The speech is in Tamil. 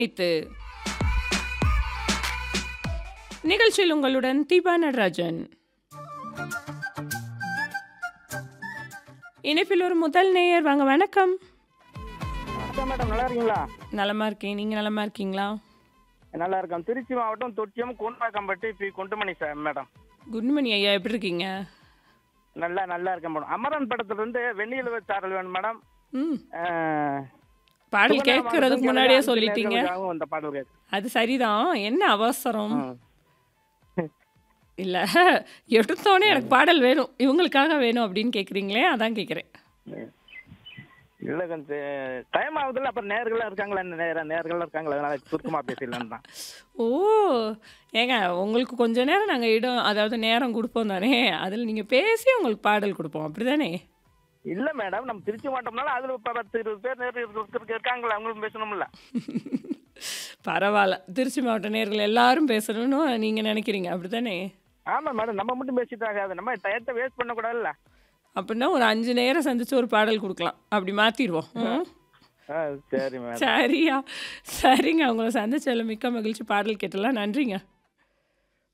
இத்து நிகழ்ச்சியில் உங்களுடன் தீபா நடராஜன் இணைப்பில் ஒரு முதல் நேயர் வாங்க வணக்கம் வணக்கம் மேடம் நல்லா இருக்கீங்களா நலமா இருக்கேன் நீங்க நலமா இருக்கீங்களா நல்லா இருக்கேன் திருச்சி மாவட்டம் Thottiyam Koonpakkampatti P Kundumani sir madam good morning ஐயா எப்படி இருக்கீங்க நல்லா நல்லா இருக்கேன் மேடம் அமரன் படத்துல இருந்து வெண்ணிலவு சாரல் வேணும் மேடம் ம் அஹ், பாடல் சுகுணா கேட்கறதுக்கு மாவட்டம் முன்னாடியே அஞ்சு சொல்லிட்டீங்க நேர்களுக்காகவும் இந்த பாடல் கேட்கு அது சரிதான் என்ன அவசரம் ம். இல்ல எடுத்தோடனே எனக்கு பாடல் வேணும் இவங்களுக்காக வேணும் அப்படின்னு கேக்குறீங்களே அதான் கேக்குறேன் இல்ல கொஞ்சம் டைம் ஆகுதுல்ல அப்புறம் நேர்கள்லாம் இருக்காங்களா என்ன நேரம் நேர்கள்லாம் இருக்காங்களா அதனால சுருக்கமா பேசிடலான்னு தான் ஓ ஏங்க உங்களுக்கு கொஞ்ச நேரம் நாங்கள் இடம் அதாவது நேரம் கொடுப்போம் தானே அதில் நீங்கள் பேசி உங்களுக்கு பாடல் கொடுப்போம் அப்படிதானே இல்ல மேடம் நம்ம திருச்சி மாவட்டம்னால அதுல இப்ப பத்து இருபது பேர் நேர் இருக்கு- இருக்காங்களா அவங்களும் பேசணும்ல பரவாயில்ல திருச்சி மாவட்ட நேர்கள் எல்லாரும் பேசணும்னு நீங்கள் நினைக்கிறீங்க அப்படிதானே ஆமா மேடம் நம்ம மட்டும் பேசிட்டு ஆகாது நம்ம டயத்தை வேஸ்ட் பண்ணக்கூடாதுல்ல அப்படின்னா ஒரு அஞ்சு நேரம் சந்திச்சு ஒரு பாடல் கொடுக்கலாம் அப்படி மாற்றிடுவோம் ஆ, சரி மேடம் சரியா சரிங்க உங்களை சந்திச்சதில் மிக்க மகிழ்ச்சி பாடல் கேட்டலாம் நன்றிங்க